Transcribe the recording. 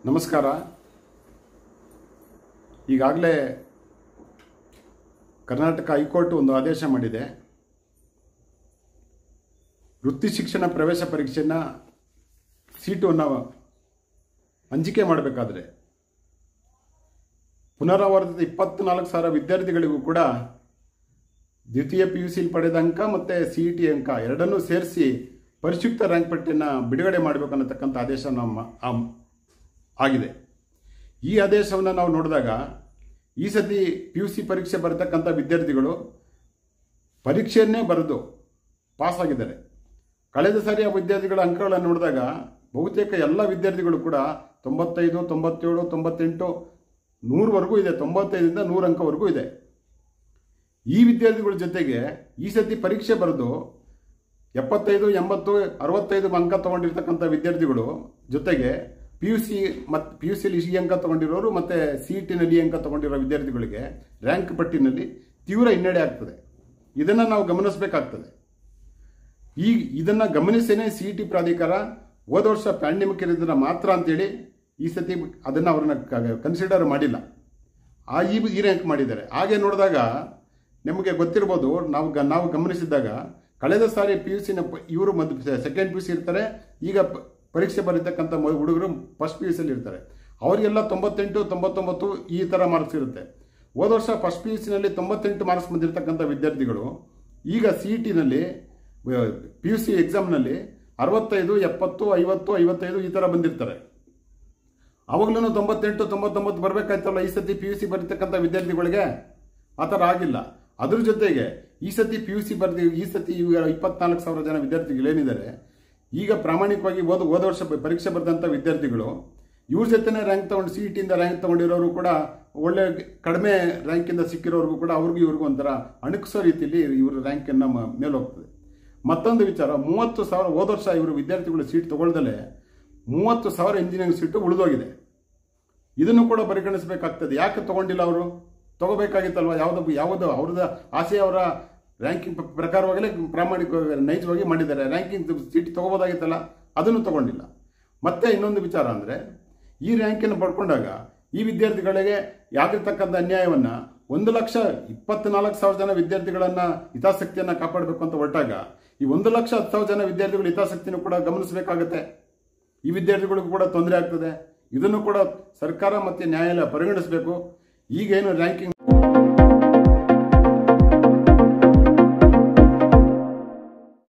ನಮಸ್ಕಾರ ಈಗಾಗಲೇ ಕರ್ನಾಟಕ ಹೈಕೋರ್ಟ್ ಒಂದು ಆದೇಶ ಮಾಡಿದೆ ವೃತ್ತಿ ಶಿಕ್ಷಣ ಪ್ರವೇಶ ಪರೀಕ್ಷೆಯನ್ನು ಸೀಟನ್ನು ಹಂಚಿಕೆ ಮಾಡಬೇಕಾದ್ರೆ ಪುನರಾವರ್ತಿತ ಇಪ್ಪತ್ನಾಲ್ಕು ಸಾವಿರ ವಿದ್ಯಾರ್ಥಿಗಳಿಗೂ ಕೂಡ ದ್ವಿತೀಯ ಪಿ ಯು ಸಿಲಿ ಪಡೆದ ಅಂಕ ಮತ್ತು ಸಿ ಇ ಟಿ ಅಂಕ ಎರಡನ್ನೂ ಸೇರಿಸಿ ಪರಿಶುಕ್ತ ರ್ಯಾಂಕ್ ಪಟ್ಟಿಯನ್ನು ಬಿಡುಗಡೆ ಮಾಡಬೇಕು ಅನ್ನತಕ್ಕಂಥ ಆದೇಶ ನಮ್ಮ ಆಮ್- ಆಗಿದೆ ಈ ಆದೇಶವನ್ನು ನಾವು ನೋಡಿದಾಗ ಈ ಸತಿ ಪಿ ಯು ಸಿ ಪರೀಕ್ಷೆ ಬರತಕ್ಕಂಥ ವಿದ್ಯಾರ್ಥಿಗಳು ಪರೀಕ್ಷೆಯನ್ನೇ ಬರೆದು ಪಾಸ್ ಆಗಿದ್ದಾರೆ ಕಳೆದ ಸಾರಿ ಆ ವಿದ್ಯಾರ್ಥಿಗಳ ಅಂಕಗಳನ್ನು ನೋಡಿದಾಗ ಬಹುತೇಕ ಎಲ್ಲ ವಿದ್ಯಾರ್ಥಿಗಳು ಕೂಡ ತೊಂಬತ್ತೈದು ತೊಂಬತ್ತೇಳು ತೊಂಬತ್ತೆಂಟು ನೂರವರೆಗೂ ಇದೆ ತೊಂಬತ್ತೈದರಿಂದ ನೂರು ಅಂಕವರೆಗೂ ಇದೆ ಈ ವಿದ್ಯಾರ್ಥಿಗಳ ಜೊತೆಗೆ ಈ ಸತಿ ಪರೀಕ್ಷೆ ಬರೆದು ಎಪ್ಪತ್ತೈದು ಎಂಬತ್ತು ಅರವತ್ತೈದು ಅಂಕ ತಗೊಂಡಿರ್ತಕ್ಕಂಥ ವಿದ್ಯಾರ್ಥಿಗಳು ಜೊತೆಗೆ ಪಿ ಯು ಸಿ ಮತ್ತು ಪಿ ಯು ಸಿಲಿ ಈ ಅಂಕ ತಗೊಂಡಿರೋರು ಮತ್ತು ಸಿ ಇ ಟಿನಲ್ಲಿ ಈ ಅಂಕ ತಗೊಂಡಿರೋ ವಿದ್ಯಾರ್ಥಿಗಳಿಗೆ ರ್ಯಾಂಕ್ ಪಟ್ಟಿನಲ್ಲಿ ತೀವ್ರ ಹಿನ್ನಡೆ ಆಗ್ತದೆ ಇದನ್ನು ನಾವು ಗಮನಿಸಬೇಕಾಗ್ತದೆ ಈ ಇದನ್ನು ಗಮನಿಸೇನೆ ಸಿ ಇ ಟಿ ಪ್ರಾಧಿಕಾರ ಹೋದ ವರ್ಷ ಪ್ಯಾಂಡಮಿಕ್ ಇರೋದನ್ನ ಮಾತ್ರ ಅಂತೇಳಿ ಈ ಸತಿ ಅದನ್ನು ಅವ್ರನ್ನ ಕನ್ಸಿಡರ್ ಮಾಡಿಲ್ಲ ಆ ಈ ಈ ರ್ಯಾಂಕ್ ಮಾಡಿದ್ದಾರೆ ಹಾಗೆ ನೋಡಿದಾಗ ನಿಮಗೆ ಗೊತ್ತಿರ್ಬೋದು ನಾವು ಗ ನಾವು ಗಮನಿಸಿದಾಗ ಕಳೆದ ಸಾರಿ ಪಿ ಯು ಸಿನ ಇವರು ಮೊದಲು ಸೆಕೆಂಡ್ ಪಿ ಯು ಸಿ ಇರ್ತಾರೆ ಈಗ ಪ- ಪರೀಕ್ಷೆ ಬರೀತಕ್ಕಂಥ ಮ- ಹುಡುಗರು ಫಸ್ಟ್ ಪಿ ಯು ಸಿಲಿ ಇರ್ತಾರೆ ಅವರಿಗೆಲ್ಲ ತೊಂಬತ್ತೆಂಟು ತೊಂಬತ್ತೊಂಬತ್ತು ಈ ಥರ ಮಾರ್ಕ್ಸ್ ಇರುತ್ತೆ ಹೋದ ವರ್ಷ ಫಸ್ಟ್ ಪಿ ಯು ಸಿನಲ್ಲಿ ತೊಂಬತ್ತೆಂಟು ಮಾರ್ಕ್ಸ್ ಬಂದಿರತಕ್ಕಂಥ ವಿದ್ಯಾರ್ಥಿಗಳು ಈಗ ಸಿ ಇ ಟಿನಲ್ಲಿ ಪಿ ಯು ಸಿ ಎಕ್ಸಾಮ್ನಲ್ಲಿ ಅರವತ್ತೈದು ಎಪ್ಪತ್ತು ಐವತ್ತು ಐವತ್ತೈದು ಈ ಥರ ಬಂದಿರ್ತಾರೆ ಅವಾಗ್ಲೂ ತೊಂಬತ್ತೆಂಟು ತೊಂಬತ್ತೊಂಬತ್ತು ಬರಬೇಕಾಯ್ತಲ್ಲ ಈ ಸತಿ ಪಿ ಯು ಸಿ ಬರೀತಕ್ಕಂಥ ವಿದ್ಯಾರ್ಥಿಗಳಿಗೆ ಆ ಥರ ಆಗಿಲ್ಲ ಅದ್ರ ಜೊತೆಗೆ ಈ ಸತಿ ಪಿ ಯು ಸಿ ಬರ್ದಿ ಈ ಸತಿ ಈಗ ಇಪ್ಪತ್ನಾಲ್ಕು ಸಾವಿರ ಜನ ವಿದ್ಯಾರ್ಥಿಗಳು ಏನಿದ್ದಾರೆ ಈಗ ಪ್ರಾಮಾಣಿಕವಾಗಿ ಓದ ಹೋದ ವರ್ಷ ಬ- ಪರೀಕ್ಷೆ ಬರೆದಂಥ ವಿದ್ಯಾರ್ಥಿಗಳು ಇವ್ರ ಜೊತೆನೇ ರ್ಯಾಂಕ್ ತಗೊಂಡು ಸಿ ಇ ಟಿಯಿಂದ ರ್ಯಾಂಕ್ ತಗೊಂಡಿರೋರು ಕೂಡ ಒಳ್ಳೆ ಕಡಿಮೆ ರ್ಯಾಂಕಿಂದ ಸಿಕ್ಕಿರೋರ್ಗೂ ಕೂಡ ಅವ್ರಿಗೂ ಇವ್ರಿಗೂ ಒಂಥರ ಅಣುಕಿಸೋ ರೀತಿಯಲ್ಲಿ ಇವ್ರ ರ್ಯಾಂಕನ್ನು ಮೇಲೆ ಹೋಗ್ತದೆ ಮತ್ತೊಂದು ವಿಚಾರ ಮೂವತ್ತು ಸಾವಿರ ಹೋದ ವರ್ಷ ಇವರು ವಿದ್ಯಾರ್ಥಿಗಳು ಸೀಟ್ ತಗೊಳ್ದಲೆ ಮೂವತ್ತು ಸಾವಿರ ಇಂಜಿನಿಯರಿಂಗ್ ಸೀಟು ಉಳಿದೋಗಿದೆ ಇದನ್ನು ಕೂಡ ಪರಿಗಣಿಸಬೇಕಾಗ್ತದೆ ಯಾಕೆ ತಗೊಂಡಿಲ್ಲ ಅವರು ತಗೋಬೇಕಾಗಿತ್ತಲ್ವ ಯಾವುದು ಯಾವುದು ಅವ್ರದ್ದು ಆಸೆ ಅವರ ರ್ಯಾಂಕಿಂಗ್ ಪ್ರಕಾರವಾಗಲೇ ಪ್ರಾಮಾಣಿಕವಾಗಿ ನೈಜವಾಗಿ ಮಾಡಿದ್ದಾರೆ ರ್ಯಾಂಕಿಂಗ್ ಸೀಟ್ ತಗೋಬೋದಾಗಿತ್ತಲ್ಲ ಅದನ್ನು ತಗೊಂಡಿಲ್ಲ ಮತ್ತೆ ಇನ್ನೊಂದು ವಿಚಾರ ಅಂದರೆ ಈ ರ್ಯಾಂಕನ್ನು ಪಡ್ಕೊಂಡಾಗ ಈ ವಿದ್ಯಾರ್ಥಿಗಳಿಗೆ ಆಗಿರ್ತಕ್ಕಂಥ ಅನ್ಯಾಯವನ್ನು ಒಂದು ಲಕ್ಷ ಇಪ್ಪತ್ನಾಲ್ಕು ಸಾವಿರ ಜನ ವಿದ್ಯಾರ್ಥಿಗಳನ್ನು ಹಿತಾಸಕ್ತಿಯನ್ನು ಕಾಪಾಡಬೇಕು ಅಂತ ಹೊರಟಾಗ ಈ ಒಂದು ಲಕ್ಷ ಹತ್ತು ಸಾವಿರ ಜನ ವಿದ್ಯಾರ್ಥಿಗಳ ಹಿತಾಸಕ್ತಿನೂ ಕೂಡ ಗಮನಿಸಬೇಕಾಗತ್ತೆ ಈ ವಿದ್ಯಾರ್ಥಿಗಳಿಗೂ ಕೂಡ ತೊಂದರೆ ಆಗ್ತದೆ ಇದನ್ನು ಕೂಡ ಸರ್ಕಾರ ಮತ್ತು ನ್ಯಾಯಾಲಯ ಪರಿಗಣಿಸಬೇಕು ಈಗೇನು ರ್ಯಾಂಕಿಂಗ್